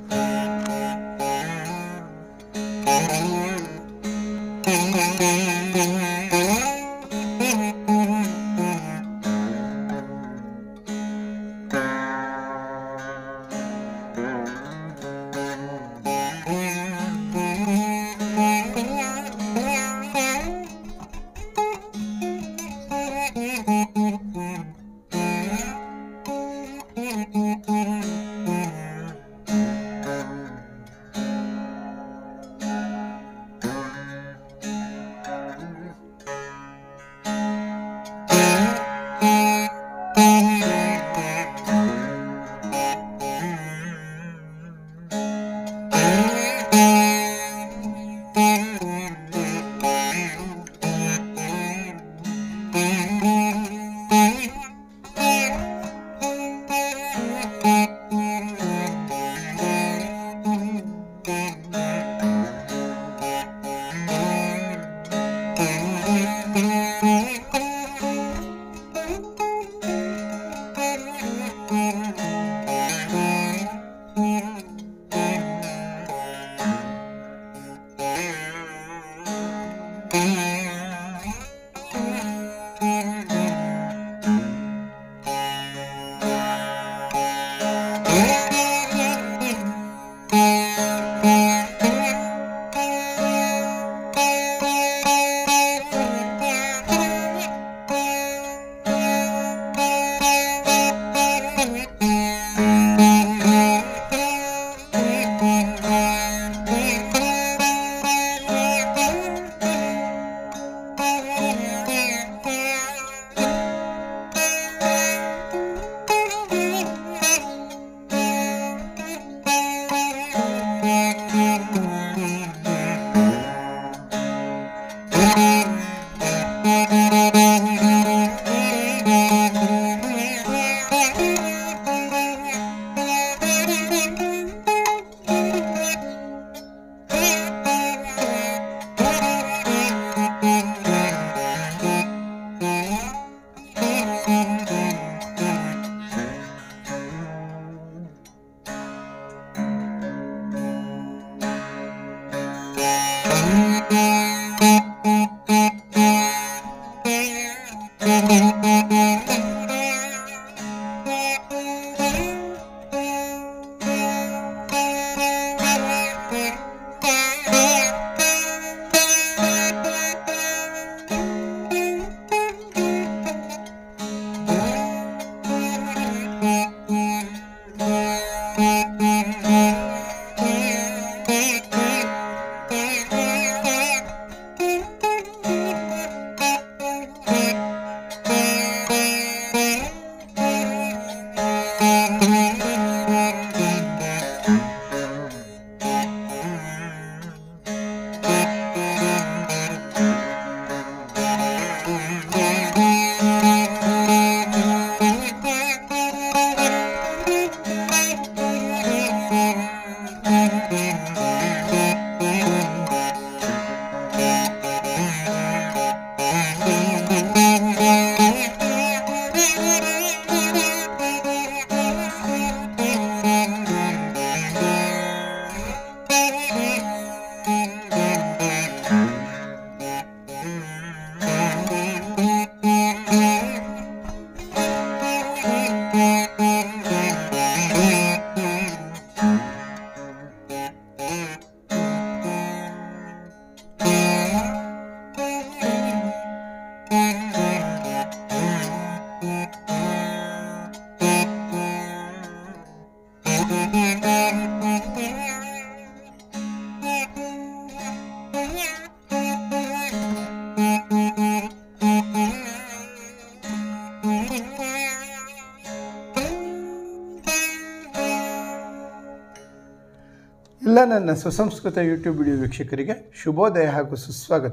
ಎಲ್ಲ ನನ್ನ ಸುಸಂಸ್ಕೃತ ಯೂಟ್ಯೂಬ್ ವಿಡಿಯೋ ವೀಕ್ಷಕರಿಗೆ ಶುಭೋದಯ ಹಾಗೂ ಸುಸ್ವಾಗತ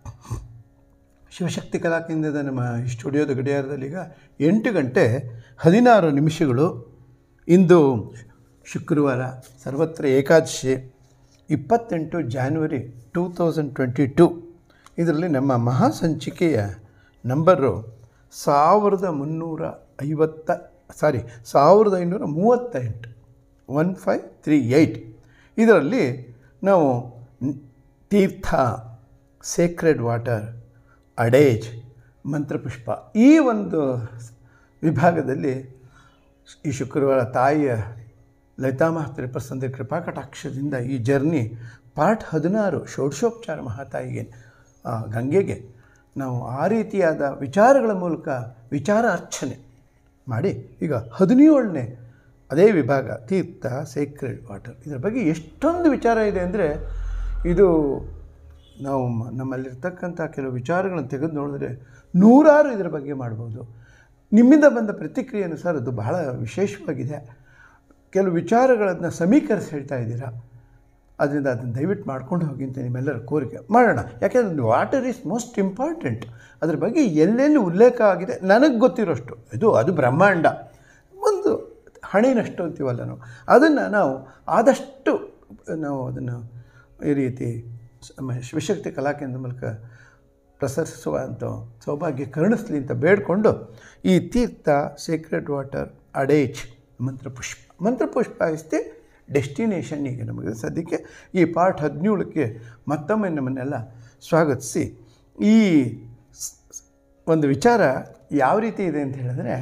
ಶಿವಶಕ್ತಿ ಕಲಾಕೇಂದ್ರದ ನಮ್ಮ ಈ ಸ್ಟುಡಿಯೋದ ಗಡಿಯಾರದಲ್ಲಿ ಈಗ ಎಂಟು ಗಂಟೆ ಹದಿನಾರು ನಿಮಿಷಗಳು ಇಂದು ಶುಕ್ರವಾರ ಸರ್ವತ್ರ ಏಕಾದಶಿ ಇಪ್ಪತ್ತೆಂಟು January two thousand twenty two ಇದರಲ್ಲಿ ನಮ್ಮ ಮಹಾಸಂಚಿಕೆಯ ನಂಬರು ಸಾವಿರದ ಮುನ್ನೂರ ಐವತ್ತ ಸಾರಿ ಸಾವಿರದ ಐನೂರ ಮೂವತ್ತ ಎಂಟು ಒನ್ ಫೈವ್ ತ್ರೀ ಏಯ್ಟ್ ಇದರಲ್ಲಿ ನಾವು ನ್- ತೀರ್ಥ ಸೇಕ್ರೆಡ್ ವಾಟರ್ ಅಡೇಜ್ ಮಂತ್ರಪುಷ್ಪ ಈ ಒಂದು ವಿಭಾಗದಲ್ಲಿ ಈ ಶುಕ್ರವಾರ ತಾಯಿಯ ಲಲಿತಾ ಮಹಾತ್ರಿ ಪ್ರಸನ್ನ ಕೃಪಾಕಟಾಕ್ಷದಿಂದ ಈ ಜರ್ನಿ ಪಾರ್ಟ್ ಹದಿನಾರು ಷೋಡಶೋಪಚಾರ ಮಹಾತಾಯಿಗೆ ಆ, ಗಂಗೆಗೆ ನಾವು ಆ ರೀತಿಯಾದ ವಿಚಾರಗಳ ಮೂಲಕ ವಿಚಾರ ಅರ್ಚನೆ ಮಾಡಿ ಈಗ ಹದಿನೇಳನೇ ಅದೇ ವಿಭಾಗ ತೀರ್ಥ ಸೇಕ್ರೆಡ್ ವಾಟರ್ ಇದರ ಬಗ್ಗೆ ಎಷ್ಟೊಂದು ವಿಚಾರ ಇದೆ ಅಂದರೆ ಇದು ನಾವು ಮ- ನಮ್ಮಲ್ಲಿರ್ತಕ್ಕಂಥ ಕೆಲವು ವಿಚಾರಗಳನ್ನು ತೆಗೆದು ನೋಡಿದ್ರೆ ನೂರಾರು ಇದರ ಬಗ್ಗೆ ಮಾಡ್ಬೋದು ನಿಮ್ಮಿಂದ ಬಂದ ಪ್ರತಿಕ್ರಿಯೆ ಅನುಸಾರ ಅದು ಬಹಳ ವಿಶೇಷವಾಗಿದೆ ಕೆಲವು ವಿಚಾರಗಳನ್ನು ಸಮೀಕರಿಸಿ ಹೇಳ್ತಾ ಇದ್ದೀರಾ ಅದರಿಂದ ಅದನ್ನು ದಯವಿಟ್ಟು ಮಾಡ್ಕೊಂಡು ಹೋಗಿ ಅಂತ ನಿಮ್ಮೆಲ್ಲರ ಕೋರಿಕೆ ಮಾಡೋಣ ಯಾಕೆಂದರೆ ವಾಟರ್ ಈಸ್ ಮೋಸ್ಟ್ ಇಂಪಾರ್ಟೆಂಟ್ ಅದ್ರ ಬಗ್ಗೆ ಎಲ್ಲೆಲ್ಲಿ ಉಲ್ಲೇಖ ಆಗಿದೆ ನನಗೆ ಗೊತ್ತಿರೋಷ್ಟು ಇದು ಅದು ಬ್ರಹ್ಮಾಂಡ ಒಂದು ಹಣಿನಷ್ಟು ಅಂತೀವಲ್ಲ ನಾವು ಅದನ್ನು ನಾವು ಆದಷ್ಟು ನಾವು ಅದನ್ನು ಈ ರೀತಿ ನಮ್ಮ ಶಿವಶಕ್ತಿ ಕಲಾಕೇಂದ್ರ ಮೂಲಕ ಪ್ರಸರಿಸುವಂಥ ಸೌಭಾಗ್ಯ ಕರುಣಿಸ್ಲಿ ಅಂತ ಬೇಡಿಕೊಂಡು ಈ ತೀರ್ಥ ಸೀಕ್ರೆಟ್ ವಾಟರ್ ಅಡೇಜ್ ಮಂತ್ರಪುಷ್ಪ ಮಂತ್ರಪುಷ್ಪ ಇಸ್ತೆ ಡೆಸ್ಟಿನೇಷನ್ ಈಗ ನಮಗೆ ಸದ್ಯಕ್ಕೆ ಈ ಪಾರ್ಟ್ ಹದಿನೇಳಕ್ಕೆ ಮತ್ತೊಮ್ಮೆ ನಮ್ಮನ್ನೆಲ್ಲ ಸ್ವಾಗತಿಸಿ ಈ ಸ್- ಸ್- ಒಂದು ವಿಚಾರ ಯಾವ ರೀತಿ ಇದೆ ಅಂತ ಹೇಳಿದ್ರೆ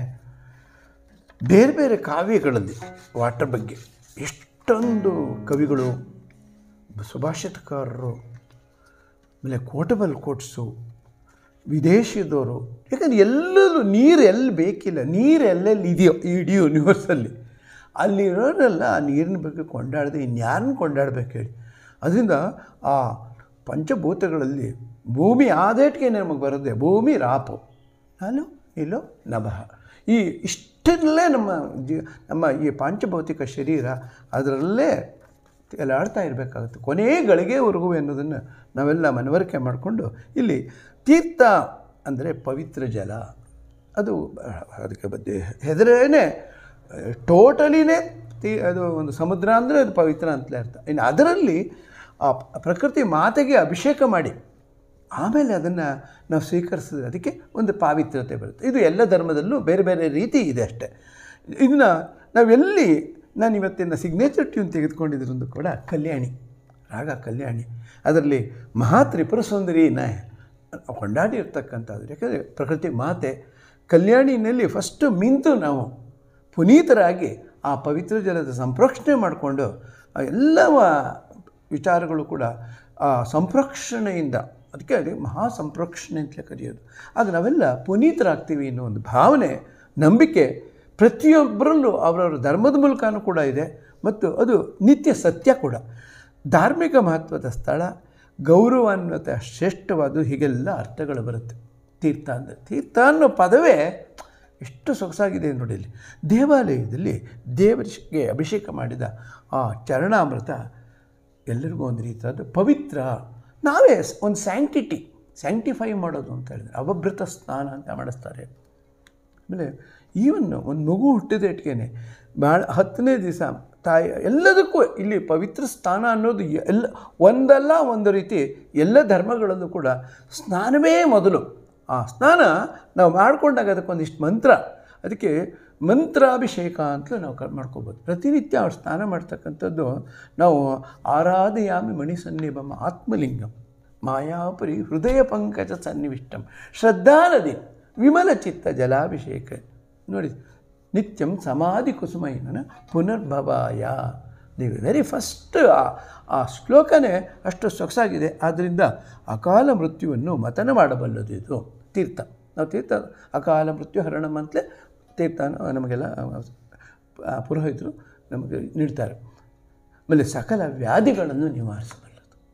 ಬೇರೆ ಬೇರೆ ಕಾವ್ಯಗಳಲ್ಲಿ ವಾಟರ್ ಬಗ್ಗೆ ಎಷ್ಟೊಂದು ಕವಿಗಳು ಸುಭಾಷಿತಕಾರರು ಆಮೇಲೆ ಕೋಟಬಲ್ ಕೋಟ್ಸು ವಿದೇಶದವರು ಯಾಕಂದ್ರೆ ಎಲ್ಲರೂ ನೀರು ಎಲ್ಲಿ ಬೇಕಿಲ್ಲ ನೀರು ಎಲ್ಲೆಲ್ಲಿ ಇದೆಯೋ ಈ ಇಡೀ ಯೂನಿವರ್ಸಲ್ಲಿ ಅಲ್ಲಿರೋರೆಲ್ಲ ಆ ನೀರಿನ ಬಗ್ಗೆ ಕೊಂಡಾಡದೆ ಇನ್ಯಾರನ್ನ ಕೊಂಡಾಡ್ಬೇಕು ಹೇಳಿ ಅದರಿಂದ ಆ ಪಂಚಭೂತಗಳಲ್ಲಿ ಭೂಮಿ ಆದೇಟಿಗೆ ನಮಗೆ ಬರುತ್ತೆ ಭೂಮಿ ರಾಪು ನಾನು ಇಲ್ಲೋ ನಭಃ ಈ ಇಷ್ಟಲ್ಲೇ ನಮ್ಮ ಜೀ ನಮ್ಮ ಈ ಪಾಂಚಭೌತಿಕ ಶರೀರ ಅದರಲ್ಲೇ ತೇಲಾಡ್ತಾ ಇರಬೇಕಾಗುತ್ತೆ ಕೊನೆ ಗಳಿಗೆವರೆಗೂ ಅನ್ನೋದನ್ನು ನಾವೆಲ್ಲ ಮನವರಿಕೆ ಮಾಡಿಕೊಂಡು ಇಲ್ಲಿ ತೀರ್ಥ ಅಂದರೆ ಪವಿತ್ರ ಜಲ ಅದು ಅದಕ್ಕೆ ಬಗ್ಗೆ ಹೆದರೇನೆ ಟೋಟಲಿನೇ ತೀ ಅದು ಒಂದು ಸಮುದ್ರ ಅಂದರೆ ಅದು ಪವಿತ್ರ ಅಂತಲೇ ಅರ್ಥ ಇನ್ನು ಅದರಲ್ಲಿ ಆ ಪ್ರಕೃತಿ ಮಾತೆಗೆ ಅಭಿಷೇಕ ಮಾಡಿ ಆಮೇಲೆ ಅದನ್ನು ನಾವು ಸ್ವೀಕರಿಸಿದ್ರೆ ಅದಕ್ಕೆ ಒಂದು ಪಾವಿತ್ರ್ಯತೆ ಬರುತ್ತೆ ಇದು ಎಲ್ಲ ಧರ್ಮದಲ್ಲೂ ಬೇರೆ ಬೇರೆ ರೀತಿ ಇದೆ ಅಷ್ಟೇ ಇದನ್ನು ನಾವೆಲ್ಲಿ ನಾನು ಇವತ್ತಿನ ಸಿಗ್ನೇಚರ್ ಟ್ಯೂನ್ ತೆಗೆದುಕೊಂಡಿದ್ರಂದು ಕೂಡ ಕಲ್ಯಾಣಿ ರಾಗ ಕಲ್ಯಾಣಿ ಅದರಲ್ಲಿ ಮಹಾ ತ್ರಿಪುರ ಸುಂದರಿನ ಕೊಂಡಾಡಿರ್ತಕ್ಕಂಥದ್ದು ಯಾಕಂದರೆ ಪ್ರಕೃತಿ ಮಾತೆ ಕಲ್ಯಾಣಿನಲ್ಲಿ ಫಸ್ಟು ಮಿಂತು ನಾವು ಪುನೀತರಾಗಿ ಆ ಪವಿತ್ರ ಜಲದ ಸಂಪ್ರೋಕ್ಷಣೆ ಮಾಡಿಕೊಂಡು ಆ ಎಲ್ಲವ ವಿಚಾರಗಳು ಕೂಡ ಆ ಸಂಪ್ರೋಕ್ಷಣೆಯಿಂದ ಅದಕ್ಕೆ ಅದೇ ಮಹಾ ಸಂಪ್ರೋಕ್ಷಣೆ ಅಂತಲೇ ಕರೆಯೋದು ಆಗ ನಾವೆಲ್ಲ ಪುನೀತರಾಗ್ತೀವಿ ಅನ್ನೋ ಒಂದು ಭಾವನೆ ನಂಬಿಕೆ ಪ್ರತಿಯೊಬ್ಬರಲ್ಲೂ ಅವರವರ ಧರ್ಮದ ಮೂಲಕನೂ ಕೂಡ ಇದೆ ಮತ್ತು ಅದು ನಿತ್ಯ ಸತ್ಯ ಕೂಡ ಧಾರ್ಮಿಕ ಮಹತ್ವದ ಸ್ಥಳ ಗೌರವಾನ್ವಿತ ಶ್ರೇಷ್ಠವಾದ ಹೀಗೆಲ್ಲ ಅರ್ಥಗಳು ಬರುತ್ತೆ ತೀರ್ಥ ಅಂದರೆ ತೀರ್ಥ ಅನ್ನೋ ಪದವೇ ಎಷ್ಟು ಸೊಗಸಾಗಿದೆ ನೋಡಿ ಇಲ್ಲಿ ದೇವಾಲಯದಲ್ಲಿ ದೇವರಿಗೆ ಅಭಿಷೇಕ ಮಾಡಿದ ಆ ಚರಣಾಮೃತ ಎಲ್ಲರಿಗೂ ಒಂದು ರೀತಿಯಾದ ಪವಿತ್ರ ನಾವೇ ಸ್- ಒಂದು ಸ್ಯಾಂಕ್ಟಿಟಿ ಸ್ಯಾಂಕ್ಟಿಫೈ ಮಾಡೋದು ಅಂತ ಹೇಳಿದ್ರೆ ಅವಭೃತ ಸ್ನಾನ ಅಂತ ಮಾಡಿಸ್ತಾರೆ ಆಮೇಲೆ ಈವನ್ ಒಂದು ಮಗು ಹುಟ್ಟಿದೇಟ್ಗೆ ಭಾಳ ಹತ್ತನೇ ದಿವಸ ತಾಯಿ ಎಲ್ಲದಕ್ಕೂ ಇಲ್ಲಿ ಪವಿತ್ರ ಸ್ಥಾನ ಅನ್ನೋದು ಎ- ಎಲ್ಲ ಒಂದಲ್ಲ ಒಂದು ರೀತಿ ಎಲ್ಲ ಧರ್ಮಗಳಲ್ಲೂ ಕೂಡ ಸ್ನಾನವೇ ಮೊದಲು ಆ ಸ್ನಾನ ನಾವು ಮಾಡ್ಕೊಂಡಾಗ ಅದಕ್ಕೊಂದಿಷ್ಟು ಮಂತ್ರ ಅದಕ್ಕೆ ಮಂತ್ರಾಭಿಷೇಕ ಅಂತ ನಾವು ಕ ಮಾಡ್ಕೋಬೋದು ಪ್ರತಿನಿತ್ಯ ಅವ್ರು ಸ್ನಾನ ಮಾಡ್ತಕ್ಕಂಥದ್ದು ನಾವು ಆರಾಧಯಾಮಿ ಮಣಿ ಸನ್ನಿಭಮ ಆತ್ಮಲಿಂಗಂ ಮಾಯಾಪುರಿ ಹೃದಯ ಪಂಕಜ ಸನ್ನಿವಿಷ್ಟಂ ಶ್ರದ್ಧಾನದಿ ವಿಮಲ ಚಿತ್ತ ಜಲಾಭಿಷೇಕ ನೋಡಿ ನಿತ್ಯಂ ಸಮಾಧಿ ಕುಸುಮೈನ ಪುನರ್ಭವಾಯ ನೀವು ವೆರಿ ಫಸ್ಟ್ ಆ ಶ್ಲೋಕನೇ ಅಷ್ಟು ಸೊಗಸಾಗಿದೆ ಆದ್ದರಿಂದ ಅಕಾಲ ಮೃತ್ಯುವನ್ನು ಮತನ ಮಾಡಬಲ್ಲದು ಇದು ತೀರ್ಥ ನಾವು ತೀರ್ಥ ಅಕಾಲ ಮೃತ್ಯು ಹರಣಂ ಅಂತಲೇ ತೀರ್ಥ ನಮಗೆಲ್ಲ ಆ, ಪುರೋಹಿತರು ನಮಗೆ ನೀಡ್ತಾರೆ ಆಮೇಲೆ ಸಕಲ ವ್ಯಾಧಿಗಳನ್ನು ನಿವಾರಿಸಬಲ್ಲದು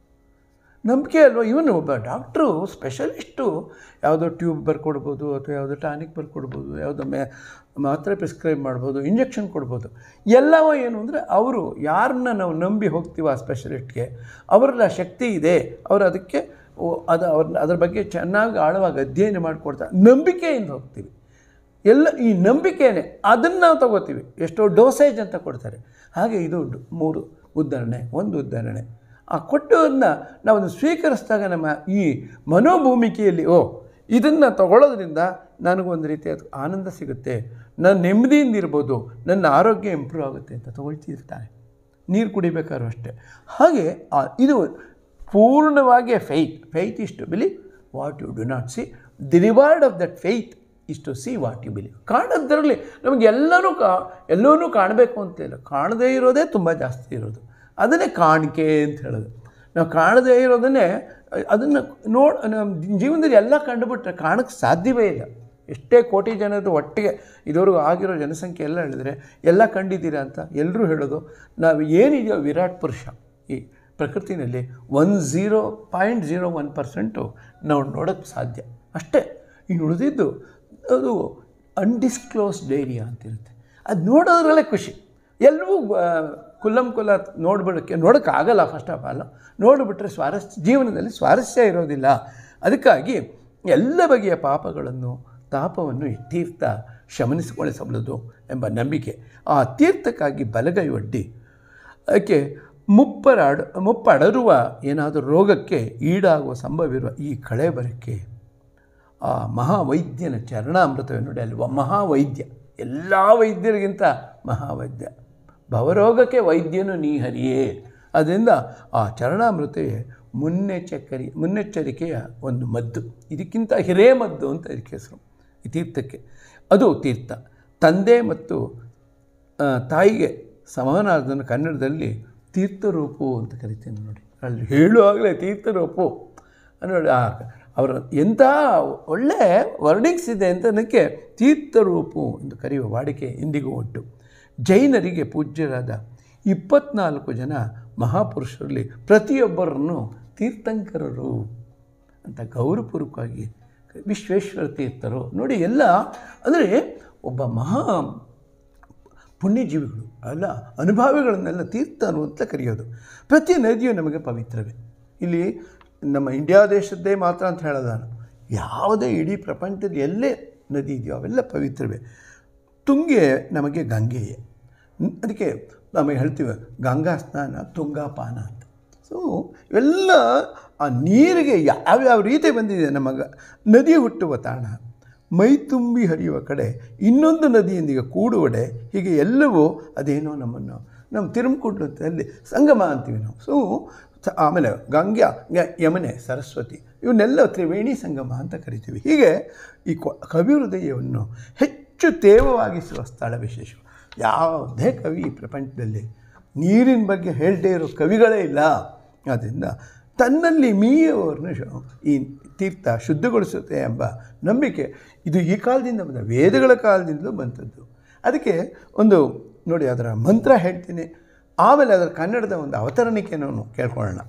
ನಂಬಿಕೆ ಅಲ್ವಾ ಇವನು ಒಬ್ಬ ಡಾಕ್ಟ್ರು ಸ್ಪೆಷಲಿಸ್ಟು ಯಾವುದೋ ಟ್ಯೂಬ್ ಬರ್ಕೊಡ್ಬೋದು ಅಥವಾ ಯಾವುದೋ ಟಾನಿಕ್ ಬರ್ಕೊಡ್ಬೋದು ಯಾವುದೋ ಮೇ ಮಾತ್ರೆ ಪ್ರಿಸ್ಕ್ರೈಬ್ ಮಾಡ್ಬೋದು ಇಂಜೆಕ್ಷನ್ ಕೊಡ್ಬೋದು ಎಲ್ಲವೂ ಏನು ಅಂದರೆ ಅವರು ಯಾರನ್ನ ನಾವು ನಂಬಿ ಹೋಗ್ತೀವಿ ಆ ಸ್ಪೆಷಲಿಸ್ಟ್ಗೆ ಅವರೆಲ್ಲ ಶಕ್ತಿ ಇದೆ ಅವರು ಅದಕ್ಕೆ ಓ- ಅದು ಅವ್ರ ಅದ್ರ ಬಗ್ಗೆ ಚೆನ್ನಾಗಿ ಆಳವಾಗಿ ಅಧ್ಯಯನ ಮಾಡಿಕೊಡ್ತಾರೆ ನಂಬಿಕೆಯಿಂದ ಹೋಗ್ತೀವಿ ಎಲ್ಲ ಈ ನಂಬಿಕೆನೇ ಅದನ್ನು ನಾವು ತಗೋತೀವಿ ಎಷ್ಟೋ ಡೋಸೇಜ್ ಅಂತ ಕೊಡ್ತಾರೆ ಹಾಗೆ ಇದು ಡ್- ಮೂರು ಉದ್ಧರಣೆ ಒಂದು ಉದ್ಧರಣೆ ಆ ಕೊಟ್ಟದನ್ನ ನಾವು ಅದನ್ನು ಸ್ವೀಕರಿಸಿದಾಗ ನಮ್ಮ ಈ ಮನೋಭೂಮಿಕೆಯಲ್ಲಿ ಓ ಇದನ್ನು ತಗೊಳ್ಳೋದ್ರಿಂದ ನನಗೊಂದು ರೀತಿಯ ಆನಂದ ಸಿಗುತ್ತೆ ನಾನು ನೆಮ್ಮದಿಯಿಂದ ಇರ್ಬೋದು ನನ್ನ ಆರೋಗ್ಯ ಇಂಪ್ರೂವ್ ಆಗುತ್ತೆ ಅಂತ ತಗೊಳ್ತಿರ್ತಾನೆ ನೀರು ಕುಡಿಬೇಕಾದ್ರೂ ಅಷ್ಟೇ ಹಾಗೆ ಆ ಇದು ಪೂರ್ಣವಾಗಿ ಫೈತ್ ಫೈತ್ ಇಷ್ಟು believe what you do not see the reward of that faith is to see what you believe ಕಾಣೋದ್ರಲ್ಲಿ ನಮಗೆ ಎಲ್ಲರೂ ಕಾ ಎಲ್ಲವನ್ನೂ ಕಾಣಬೇಕು ಅಂತ ಇಲ್ಲ ಕಾಣದೇ ಇರೋದೇ ತುಂಬ ಜಾಸ್ತಿ ಇರೋದು ಅದನ್ನೇ ಕಾಣಿಕೆ ಅಂತ ಹೇಳೋದು ನಾವು ಕಾಣದೇ ಇರೋದನ್ನೇ ಅದನ್ನು ನೋಡ್ ನಮ್ಮ ಜೀವನದಲ್ಲಿ ಎಲ್ಲ ಕಂಡುಬಿಟ್ರೆ ಕಾಣಕ್ಕೆ ಸಾಧ್ಯವೇ ಇಲ್ಲ ಎಷ್ಟೇ ಕೋಟಿ ಜನರು ಒಟ್ಟಿಗೆ ಇದುವರೆಗೂ ಆಗಿರೋ ಜನಸಂಖ್ಯೆ ಎಲ್ಲ ಹೇಳಿದ್ರೆ ಎಲ್ಲ ಕಂಡಿದ್ದೀರಾ ಅಂತ ಎಲ್ಲರೂ ಹೇಳೋದು ನಾವು ಏನಿದೆಯೋ ವಿರಾಟ್ ಪುರುಷ ಈ ಪ್ರಕೃತಿನಲ್ಲಿ one zero point zero one percent ನಾವು ನೋಡೋಕ್ಕೆ ಸಾಧ್ಯ ಅಷ್ಟೇ ಇನ್ನು ಉಳಿದಿದ್ದು ಅದು ಅನ್ಡಿಸ್ಕ್ಲೋಸ್ಡ್ ಏರಿಯಾ ಅಂತಿರುತ್ತೆ ಅದು ನೋಡೋದ್ರಲ್ಲೇ ಖುಷಿ ಎಲ್ಲವೂ ಕುಲ್ಲಂ ಕುಲ್ಲ ನೋಡ್ಬಿಡೋಕ್ಕೆ ನೋಡೋಕ್ಕಾಗಲ್ಲ ಫಸ್ಟ್ ಆಫ್ ಆಲ್ ನೋಡಿಬಿಟ್ರೆ ಸ್ವಾರಸ್ಯ ಜೀವನದಲ್ಲಿ ಸ್ವಾರಸ್ಯ ಇರೋದಿಲ್ಲ ಅದಕ್ಕಾಗಿ ಎಲ್ಲ ಬಗೆಯ ಪಾಪಗಳನ್ನು ತಾಪವನ್ನು ಈ ತೀರ್ಥ ಶಮನಿಸಿಕೊಳ್ಳಿಸಬಲ್ಲದು ಎಂಬ ನಂಬಿಕೆ ಆ ತೀರ್ಥಕ್ಕಾಗಿ ಬಲಗೈ ಒಡ್ಡಿ ಅದಕ್ಕೆ ಮುಪ್ಪರಾಡ ಮುಪ್ಪಡರುವ ಏನಾದರೂ ರೋಗಕ್ಕೆ ಈಡಾಗುವ ಸಂಭವವಿರುವ ಈ ಕಳೆಬರಕ್ಕೆ ಆ ಮಹಾವೈದ್ಯನ ಚರಣಾಮೃತವೇ ನೋಡಿ ಅಲ್ವ ಮಹಾವೈದ್ಯ ಎಲ್ಲ ವೈದ್ಯರಿಗಿಂತ ಮಹಾವೈದ್ಯ ಭವರೋಗಕ್ಕೆ ವೈದ್ಯನು ನೀ ಹರಿಯೇ ಅದರಿಂದ ಆ ಚರಣಾಮೃತವೇ ಮುನ್ನೆಚ್ಚರಿ ಮುನ್ನೆಚ್ಚರಿಕೆಯ ಒಂದು ಮದ್ದು ಇದಕ್ಕಿಂತ ಹಿರೇಮದ್ದು ಅಂತ ಇದಕ್ಕೆ ಹೆಸರು ಈ ತೀರ್ಥಕ್ಕೆ ಅದು ತೀರ್ಥ ತಂದೆ ಮತ್ತು ಆ, ತಾಯಿಗೆ ಸಮಾನಾರ್ಧನ ಕನ್ನಡದಲ್ಲಿ ತೀರ್ಥರೂಪು ಅಂತ ಕರಿತೀನಿ ನೋಡಿ ಅಲ್ಲಿ ಹೇಳುವಾಗಲೇ ತೀರ್ಥರೂಪು ನೋಡಿ ಆ ಅವರ ಎಂಥ ಒಳ್ಳೆ ವರ್ಡಿಂಗ್ಸ್ ಇದೆ ಅಂತ ಅದಕ್ಕೆ ತೀರ್ಥರೂಪು ಎಂದು ಕರೆಯುವ ವಾಡಿಕೆ ಇಂದಿಗೂ ಉಂಟು ಜೈನರಿಗೆ ಪೂಜ್ಯರಾದ ಇಪ್ಪತ್ನಾಲ್ಕು ಜನ ಮಹಾಪುರುಷರಲ್ಲಿ ಪ್ರತಿಯೊಬ್ಬರನ್ನು ತೀರ್ಥಂಕರರು ಅಂತ ಗೌರವಪೂರ್ವಕವಾಗಿ ವಿಶ್ವೇಶ್ವರ ತೀರ್ಥರು ನೋಡಿ ಎಲ್ಲ ಅಂದರೆ ಒಬ್ಬ ಮಹಾ ಪುಣ್ಯಜೀವಿಗಳು ಅಲ್ಲ ಅನುಭಾವಿಗಳನ್ನೆಲ್ಲ ತೀರ್ಥರು ಅಂತ ಕರೆಯೋದು ಪ್ರತಿ ನದಿಯು ನಮಗೆ ಪವಿತ್ರವೇ ಇಲ್ಲಿ ನಮ್ಮ ಇಂಡಿಯಾ ದೇಶದ್ದೇ ಮಾತ್ರ ಅಂತ ಹೇಳೋದು ನಾನು ಯಾವುದೇ ಇಡೀ ಪ್ರಪಂಚದ ಎಲ್ಲೇ ನದಿ ಇದೆಯೋ ಅವೆಲ್ಲ ಪವಿತ್ರವೇ ತುಂಗೆ ನಮಗೆ ಗಂಗೆಯೇ ನ್- ಅದಕ್ಕೆ ನಮಗೆ ಹೇಳ್ತೀವಿ ಗಂಗಾ ಸ್ನಾನ ತುಂಗಾಪಾನ ಅಂತ ಸೊ ಇವೆಲ್ಲ ಆ ನೀರಿಗೆ ಯಾವ್ಯಾವ ರೀತಿ ಬಂದಿದೆ ನಮಗೆ ನದಿ ಹುಟ್ಟುವ ತಾಣ ಮೈ ತುಂಬಿ ಹರಿಯುವ ಕಡೆ ಇನ್ನೊಂದು ನದಿಯೊಂದಿಗೆ ಕೂಡುವಡೆ ಹೀಗೆ ಎಲ್ಲವೂ ಅದೇನೋ ನಮ್ಮನ್ನು ನಮ್ಮ ತಿರುಮಕುಂಡದಲ್ಲಿ ಸಂಗಮ ಅಂತೀವಿ ನಾವು ಸೊ ಸ- ಆಮೇಲೆ ಗಂಗ್ಯಾ ಗ- ಯಮುನೆ ಸರಸ್ವತಿ ಇವನ್ನೆಲ್ಲ ತ್ರಿವೇಣಿ ಸಂಗಮ ಅಂತ ಕರಿತೀವಿ ಹೀಗೆ ಈ ಕೊ- ಕವಿ ಹೃದಯವನ್ನು ಹೆಚ್ಚು ತೇವವಾಗಿಸುವ ಸ್ಥಳ ವಿಶೇಷ ಯಾವುದೇ ಕವಿ ಈ ಪ್ರಪಂಚದಲ್ಲಿ ನೀರಿನ ಬಗ್ಗೆ ಹೇಳದೇ ಇರೋ ಕವಿಗಳೇ ಇಲ್ಲ ಆದ್ದರಿಂದ ತನ್ನಲ್ಲಿ ಮೀಯುವವರನ್ನು ಶು- ಈ ತೀರ್ಥ ಶುದ್ಧಗೊಳಿಸುತ್ತೆ ಎಂಬ ನಂಬಿಕೆ ಇದು ಈ ಕಾಲದಿಂದ ಬಂದ ವೇದಗಳ ಕಾಲದಿಂದಲೂ ಬಂದದ್ದು ಅದಕ್ಕೆ ಒಂದು ನೋಡಿ ಅದರ ಮಂತ್ರ ಹೇಳ್ತೀನಿ ಆಮೇಲೆ ಅದರ ಕನ್ನಡದ ಒಂದು ಅವತರಣಿಕೆಯನ್ನು ಕೇಳ್ಕೊಳ್ಳೋಣ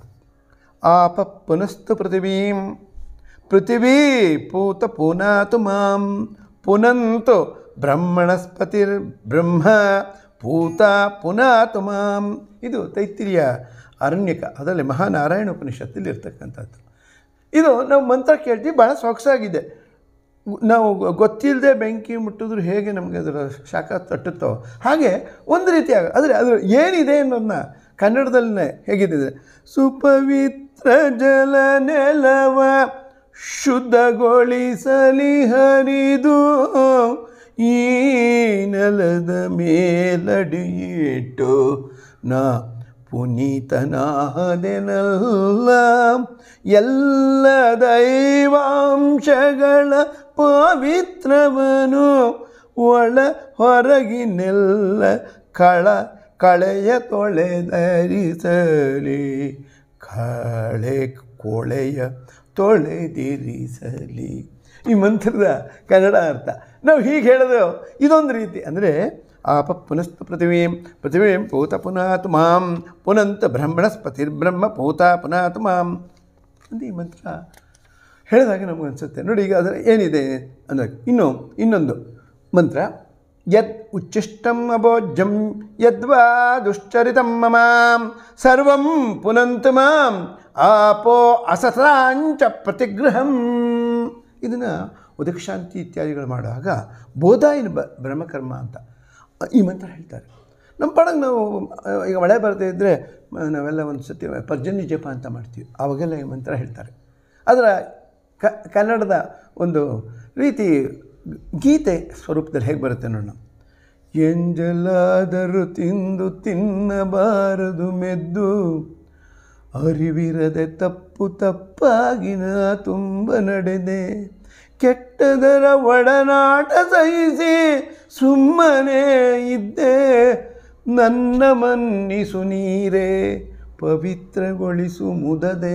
ಆಪ ಪುನಸ್ತು ಪೃಥಿವೀಂ ಪೃಥಿವೀ ಪೂತ ಪುನಾತು ಮಾಂ ಪುನಂತು ಬ್ರಹ್ಮಣಸ್ಪತಿರ್ ಬ್ರಹ್ಮ ಪೂತ ಪುನಾತು ಮಾಂ ಇದು ತೈತ್ತಿರಿಯ ಅರಣ್ಯಕ ಅದರಲ್ಲಿ ಮಹಾನಾರಾಯಣ ಉಪನಿಷತ್ತಲ್ಲಿ ಇರ್ತಕ್ಕಂಥದ್ದು ಇದು ನಾವು ಮಂತ್ರ ಕೇಳ್ತೀವಿ ಭಾಳ ಸೊಗಸಾಗಿದೆ ನಾವು ಗೊತ್ತಿಲ್ಲದೆ ಬೆಂಕಿ ಮುಟ್ಟಿದ್ರು ಹೇಗೆ ನಮಗೆ ಅದರ ಶಾಖ ತಟ್ಟುತ್ತೋ ಹಾಗೆ ಒಂದು ರೀತಿ ಆಗ ಆದರೆ ಅದು ಏನಿದೆ ಅನ್ನೋದನ್ನ ಕನ್ನಡದಲ್ಲೇ ಹೇಗಿದೆ ಸುಪವಿತ್ರ ಜಲ ನೆಲವ ಶುದ್ಧಗೊಳಿಸಲಿ ಹರಿದು ಈ ನೆಲದ ಮೇಲಡಿಯಿಟ್ಟು ನಾ ಪುನೀತನಾದೆನಲ್ಲ ಎಲ್ಲ ದೈವಾಂಶಗಳ ಪವಿತ್ರವನು ಒಳ ಹೊರಗಿನೆಲ್ಲ ಕಳ ಕಳೆಯ ತೊಳೆದರಿಸಲಿ ಕಳೆ ಕೊಳೆಯ ತೊಳೆದಿರಿಸಲಿ ಈ ಮಂತ್ರದ ಕನ್ನಡ ಅರ್ಥ ನಾವು ಹೀಗೆ ಹೇಳೋದು ಇದೊಂದು ರೀತಿ ಅಂದರೆ ಆಪ ಪುನಸ್ತು ಪೃಥಿವೀಂ ಪೃಥಿವೀಂ ಪೂತ ಪುನಾತ್ ಮಾಂ ಪುನಂತ ಬ್ರಹ್ಮಣಸ್ಪತಿರ್ಬ್ರಹ್ಮ ಪೂತ ಪುನಾತ್ ಮಾಂ ಅಂತ ಈ ಮಂತ್ರ ಹೇಳಿದಾಗ ನಮಗೆ ಅನಿಸುತ್ತೆ ನೋಡಿ ಈಗ ಅದರ ಏನಿದೆ ಅಂದರೆ ಇನ್ನು ಇನ್ನೊಂದು ಮಂತ್ರ ಯದ್ ಉಚ್ಚಿಷ್ಟಂ ಅಬೋಜ್ಯಂ ಯದ್ವಾ ದುಶ್ಚರಿತಂ ಮಮ ಸರ್ವಂ ಪುನಂತು ಮಾಂ ಆಪೋ ಅಸಸಾಂಚ ಪ್ರತಿಗೃಹಂ ಇದನ್ನು ಉದಕ್ಷಾಂತಿ ಇತ್ಯಾದಿಗಳು ಮಾಡುವಾಗ ಬೋಧಾಯಿನ ಬ ಬ್ರಹ್ಮಕರ್ಮ ಅಂತ ಈ ಮಂತ್ರ ಹೇಳ್ತಾರೆ ನಮ್ಮ ಪಾಡಂಗೆ ನಾವು ಆ, ಈಗ ಮಳೆ ಬರದೇ ಇದ್ದರೆ ನಾವೆಲ್ಲ ಒಂದು ಸತಿ ಪರ್ಜನ್ಯ ಜಪ ಅಂತ ಮಾಡ್ತೀವಿ ಆವಾಗೆಲ್ಲ ಈ ಮಂತ್ರ ಹೇಳ್ತಾರೆ ಅದರ ಕ ಕನ್ನಡದ ಒಂದು ರೀತಿ ಗೀತೆ ಸ್ವರೂಪದಲ್ಲಿ ಹೇಗೆ ಬರುತ್ತೆ ನೋಡೋಣ ಎಂಜಲಾದರೂ ತಿಂದು ತಿನ್ನಬಾರದು ಮೆದ್ದು ಅರಿವಿರದೆ ತಪ್ಪು ತಪ್ಪಾಗಿನ ತುಂಬ ನಡೆದೆ ಕೆಟ್ಟದರ ಒಡನಾಟ ಸಹಿಸಿ ಸುಮ್ಮನೆ ಇದ್ದೆ ನನ್ನ ಮನ್ನಿಸು ನೀರೇ ಪವಿತ್ರಗೊಳಿಸು ಮುದದೆ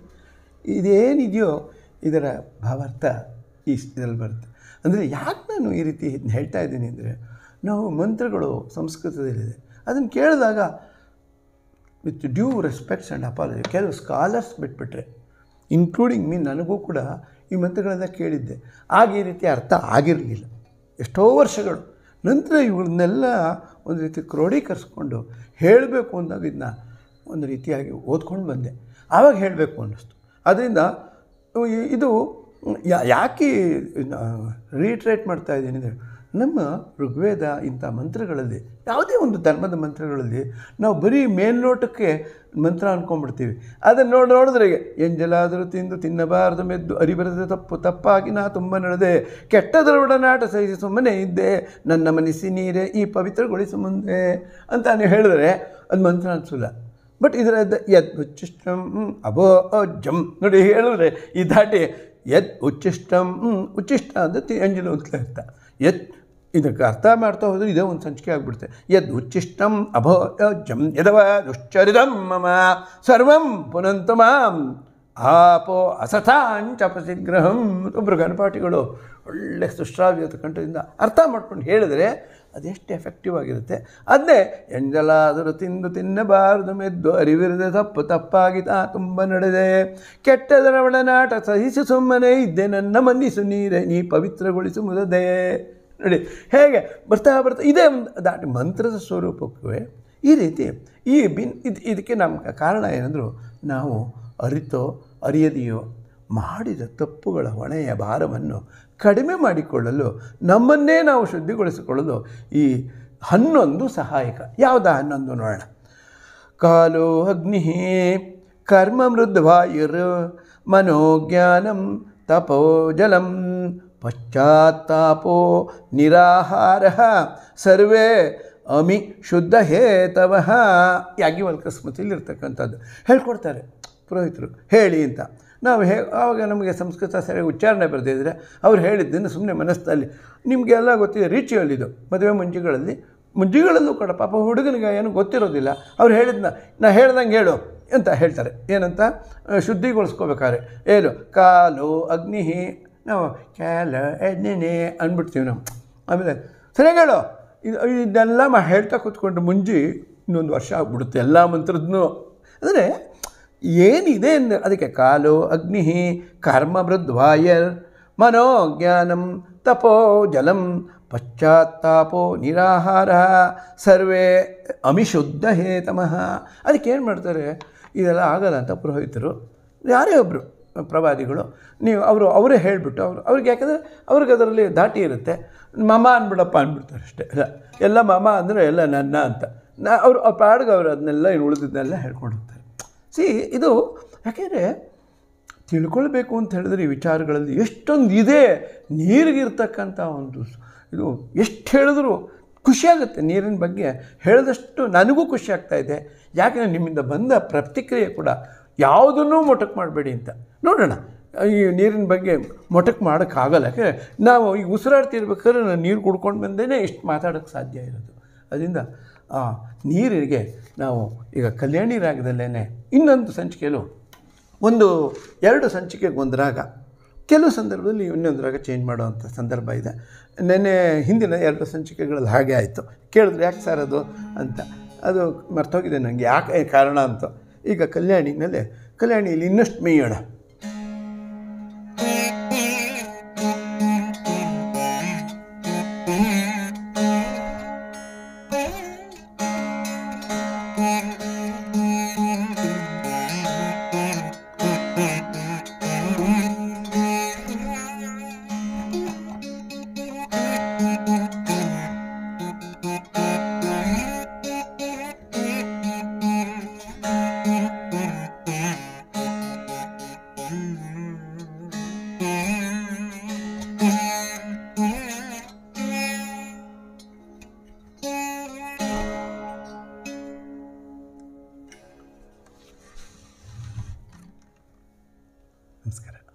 ಇದೇನಿದೆಯೋ ಇದರ ಭಾವಾರ್ಥ ಈ ಇದರಲ್ಲಿ ಬರುತ್ತೆ ಅಂದರೆ ಯಾಕೆ ನಾನು ಈ ರೀತಿ ಇದ್ನ ಹೇಳ್ತಾ ಇದ್ದೀನಿ ಅಂದರೆ ನಾವು ಮಂತ್ರಗಳು ಸಂಸ್ಕೃತದಲ್ಲಿದೆ ಅದನ್ನು ಕೇಳಿದಾಗ with due respects and apology ಕೆಲವು ಸ್ಕಾಲರ್ಸ್ ಬಿಟ್ಬಿಟ್ರೆ ಇನ್ಕ್ಲೂಡಿಂಗ್ ಮೀನ್ ನನಗೂ ಕೂಡ ಈ ಮಂತ್ರಗಳೆಲ್ಲ ಕೇಳಿದ್ದೆ ಆಗ ಈ ರೀತಿ ಅರ್ಥ ಆಗಿರಲಿಲ್ಲ ಎಷ್ಟೋ ವರ್ಷಗಳು ನಂತರ ಇವುಗಳನ್ನೆಲ್ಲ ಒಂದು ರೀತಿ ಕ್ರೋಢೀಕರಿಸ್ಕೊಂಡು ಹೇಳಬೇಕು ಅಂದಾಗ ಇದನ್ನ ಒಂದು ರೀತಿಯಾಗಿ ಓದ್ಕೊಂಡು ಬಂದೆ ಆವಾಗ ಹೇಳಬೇಕು ಅನ್ನಿಸ್ತು ಅದರಿಂದ ಇ- ಇದು ಯಾ- ಯಾಕೆ ರೀಟ್ರೇಟ್ ಮಾಡ್ತಾ ಇದ್ದೀನಿ ಅಂದರೆ ನಮ್ಮ ಋಗ್ವೇದ ಇಂಥ ಮಂತ್ರಗಳಲ್ಲಿ ಯಾವುದೇ ಒಂದು ಧರ್ಮದ ಮಂತ್ರಗಳಲ್ಲಿ ನಾವು ಬರೀ ಮೇಲ್ನೋಟಕ್ಕೆ ಮಂತ್ರ ಅಂದ್ಕೊಂಡ್ಬಿಡ್ತೀವಿ ಅದನ್ನು ನೋಡಿ ನೋಡಿದ್ರೆ ಎಂಜಲಾದರೂ ತಿಂದು ತಿನ್ನಬಾರದು ಮೆದ್ದು ಅರಿಬರದ ತಪ್ಪು ತಪ್ಪಾಗಿ ನಾ ತುಂಬ ನಡೆದೆ ಕೆಟ್ಟದರ ಒಡನಾಟ ಸಹಿಸಿ ಸುಮ್ಮನೆ ಇದ್ದೆ ನನ್ನ ಮನಸ್ಸಿ ನೀರೇ ಈ ಪವಿತ್ರಗೊಳಿಸು ಮುಂದೆ ಅಂತ ನೀವು ಹೇಳಿದ್ರೆ ಅದು ಮಂತ್ರ ಅನಿಸಲ್ಲ ಬಟ್ ಇದರ ಯದ್ ಉಚ್ಚಿಷ್ಟಂ ಅಬೋ ಜಮ್ ನೋಡಿ ಹೇಳಿದ್ರೆ ಈ ದಾಟಿ ಯದ್ ಉಚ್ಚಿಷ್ಟಂ ಉಚ್ಚಿಷ್ಟ ಅಂದರೆ ತಿ ಅಂಜಲು ಅಂತ ಅರ್ಥ ಯದ್ ಇದಕ್ಕೆ ಅರ್ಥ ಮಾಡ್ತಾ ಹೋದ್ರೆ ಇದೇ ಒಂದು ಸಂಚಿಕೆ ಆಗಿಬಿಡುತ್ತೆ ಯದ್ ಉಚ್ಚಿಷ್ಟಂ ಅಭೋ ಜಂ ಯದವ ದುಶ್ಚರಿದಂ ಮಮ ಸರ್ವಂ ಪುನಂತು ಮಾಂ ಆಪೋ ಅಸಥಾಂಚ ಪ್ರಸಿಗ್ರಹಂ ಒಬ್ಬರು ಗಣಪಾಟಿಗಳು ಒಳ್ಳೆ ಸುಶ್ರಾವ್ಯತ ಕಂಠದಿಂದ ಅರ್ಥ ಮಾಡ್ಕೊಂಡು ಹೇಳಿದರೆ ಅದೆಷ್ಟು ಎಫೆಕ್ಟಿವ್ ಆಗಿರುತ್ತೆ ಅದನ್ನೇ ಎಂಜಲಾದರೂ ತಿಂದು ತಿನ್ನಬಾರದು ಮೆದ್ದು ಅರಿವಿರದೆ ತಪ್ಪು ತಪ್ಪಾಗಿ ತಾ ತುಂಬ ನಡೆದೆ ಕೆಟ್ಟದರ ಒಡನಾಟ ಸಹಿಸಿ ಸುಮ್ಮನೆ ಇದ್ದೆ ನನ್ನ ಮನ್ನಿಸು ನೀರೇ ನೀ ಪವಿತ್ರಗೊಳಿಸು ಮುದದೆ ನೋಡಿ ಹೇಗೆ ಬರ್ತಾ ಬರ್ತಾ ಇದೇ ಒಂದು ದಾಟಿ ಮಂತ್ರದ ಸ್ವರೂಪಕ್ಕೂ ಈ ರೀತಿ ಈ ಬಿನ್ ಇದು ಇದಕ್ಕೆ ನಮ್ಮ ಕಾರಣ ಏನಂದ್ರು ನಾವು ಅರಿತೋ ಅರಿಯದೆಯೋ ಮಾಡಿದ ತಪ್ಪುಗಳ ಹೊಣೆಯ ಭಾರವನ್ನು ಕಡಿಮೆ ಮಾಡಿಕೊಳ್ಳಲು ನಮ್ಮನ್ನೇ ನಾವು ಶುದ್ಧಿಗೊಳಿಸಿಕೊಳ್ಳಲು ಈ ಹನ್ನೊಂದು ಸಹಾಯಕ ಯಾವುದಾ ಹನ್ನೊಂದು ನೋಡೋಣ ಕಾಲೋ ಅಗ್ನಿ ಕರ್ಮ ಮೃದ್ವಾಯುರ್ ಮನೋಜ್ಞಾನಂ ತಪೋ ಜಲಂ ಪಶ್ಚಾತ್ತಾಪೋ ನಿರಾಹಾರ ಸರ್ವೇ ಅಮಿ ಶುದ್ಧ ಹೇತವ ಯಾಜ್ಞವಲ್ಕ ಸ್ಮೃತಿಯಲ್ಲಿ ಇರ್ತಕ್ಕಂಥದ್ದು ಹೇಳ್ಕೊಡ್ತಾರೆ ಪುರೋಹಿತರು ಹೇಳಿ ಅಂತ ನಾವು ಹೇ ಆವಾಗ ನಮಗೆ ಸಂಸ್ಕೃತ ಸರಿಯಾಗಿ ಉಚ್ಚಾರಣೆ ಬರೆದಿದ್ರೆ ಅವ್ರು ಹೇಳಿದ್ದನ್ನು ಸುಮ್ಮನೆ ಮನಸ್ಸಲ್ಲಿ ನಿಮಗೆಲ್ಲ ಗೊತ್ತಿದೆ ರಿಚುವಲ್ ಇದು ಮದುವೆ ಮುಂಜಿಗಳಲ್ಲಿ ಮುಂಜಿಗಳಲ್ಲೂ ಕೂಡ ಪಾಪ ಹುಡುಗನಿಗೆ ಏನು ಗೊತ್ತಿರೋದಿಲ್ಲ ಅವ್ರು ಹೇಳಿದ್ನ ನಾ ಹೇಳ್ದಂಗೆ ಹೇಳು ಅಂತ ಹೇಳ್ತಾರೆ ಏನಂತ ಆ, ಶುದ್ಧಿಗೊಳಿಸ್ಕೋಬೇಕಾದ್ರೆ ಏನು ಕಾಲು ಅಗ್ನಿ ನಾವು ಕ್ಯಾಲ ಎಣ್ಣೆ ಅಂದ್ಬಿಡ್ತೀವಿ ನಾವು ಆಮೇಲೆ ಸರಿಯಾಗಿ ಹೇಳು ಇದು ಇದೆಲ್ಲ ಮ ಹೇಳ್ತಾ ಕೂತ್ಕೊಂಡು ಮುಂಜಿ ಇನ್ನೊಂದು ವರ್ಷ ಆಗ್ಬಿಡುತ್ತೆ ಎಲ್ಲ ಮಂತ್ರದ್ನು ಅಂದರೆ ಏನಿದೆ ಅಂದರೆ ಅದಕ್ಕೆ ಕಾಲು ಅಗ್ನಿ ಕರ್ಮ ಮೃದ್ವಾಯರ್ ಮನೋಜ್ಞಾನಂ ತಪೋ ಜಲಂ ಪಶ್ಚಾತ್ತಾಪೋ ನಿರಾಹಾರ ಸರ್ವೇ ಅಮಿಶುದ್ಧ ಹೇತಮಃ ಅದಕ್ಕೆ ಏನು ಮಾಡ್ತಾರೆ ಇದೆಲ್ಲ ಆಗಲ್ಲ ಅಂತ ಪುರೋಹಿತರು ಯಾರೇ ಒಬ್ಬರು ಪ್ರವಾದಿಗಳು ನೀವು ಅವರು ಅವರೇ ಹೇಳಿಬಿಟ್ಟು ಅವರು ಅವ್ರಿಗೆ ಯಾಕಂದರೆ ಅವ್ರಿಗೆ ಅದರಲ್ಲಿ ದಾಟಿ ಇರುತ್ತೆ ಮಮ ಅಂದ್ಬಿಡಪ್ಪ ಅಂದ್ಬಿಡ್ತಾರೆ ಅಷ್ಟೇ ಇಲ್ಲ ಎಲ್ಲ ಮಮ ಅಂದರೆ ಎಲ್ಲ ನನ್ನ ಅಂತ ನಾ ಅವರು ಅವ್ರ ಪಾಡ್ಗೆ ಅವರು ಅದನ್ನೆಲ್ಲ ಇನ್ನು ಉಳಿದಿದ್ದನ್ನೆಲ್ಲ ಹೇಳ್ಕೊಂಡು ಹೋಗ್ತಾರೆ ಸಿ ಇದು ಯಾಕೆಂದರೆ ತಿಳ್ಕೊಳ್ಬೇಕು ಅಂತ ಹೇಳಿದ್ರೆ ಈ ವಿಚಾರಗಳಲ್ಲಿ ಎಷ್ಟೊಂದು ಇದೆ ನೀರಿಗಿರ್ತಕ್ಕಂಥ ಒಂದು ಸ್- ಇದು ಎಷ್ಟು ಹೇಳಿದ್ರು ಖುಷಿಯಾಗುತ್ತೆ ನೀರಿನ ಬಗ್ಗೆ ಹೇಳಿದಷ್ಟು ನನಗೂ ಖುಷಿ ಆಗ್ತಾ ಇದೆ ಯಾಕೆಂದರೆ ನಿಮ್ಮಿಂದ ಬಂದ ಪ್ರತಿಕ್ರಿಯೆ ಕೂಡ ಯಾವುದನ್ನೂ ಮೊಟಕು ಮಾಡಬೇಡಿ ಅಂತ ನೋಡೋಣ ಈ ನೀರಿನ ಬಗ್ಗೆ ಮೊಟಕು ಮಾಡೋಕ್ಕಾಗಲ್ಲ ಯಾಕೆ ನಾವು ಈಗ ಉಸಿರಾಡ್ತಿರ್ಬೇಕಾದ್ರೆ ನಾನು ನೀರು ಕುಡ್ಕೊಂಡು ಬಂದೇ ಇಷ್ಟು ಮಾತಾಡೋಕ್ಕೆ ಸಾಧ್ಯ ಇರೋದು ಅದರಿಂದ ಆ ನೀರಿಗೆ ನಾವು ಈಗ ಕಲ್ಯಾಣಿ ರಾಗದಲ್ಲೇ ಇನ್ನೊಂದು ಸಂಚಿಕೆಯಲ್ಲೂ ಒಂದು ಎರಡು ಸಂಚಿಕೆಗೆ ಒಂದು ರಾಗ ಕೆಲವು ಸಂದರ್ಭದಲ್ಲಿ ಇನ್ನೊಂದು ರಾಗ ಚೇಂಜ್ ಮಾಡೋವಂಥ ಸಂದರ್ಭ ಇದೆ ನೆನ್ನೆ ಹಿಂದಿನ ಎರಡು ಸಂಚಿಕೆಗಳಲ್ಲಿ ಹಾಗೆ ಆಯಿತು ಕೇಳಿದ್ರೆ ಯಾಕೆ ಸರ್ ಅದು ಅಂತ ಅದು ಮರ್ತೋಗಿದೆ ನನಗೆ ಯಾಕೆ ಕಾರಣ ಅಂತ ಈಗ ಕಲ್ಯಾಣಿನಲ್ಲೇ ಕಲ್ಯಾಣಿಯಲ್ಲಿ ಇನ್ನಷ್ಟು ಮೇಯೋಣ ನಮಸ್ಕಾರ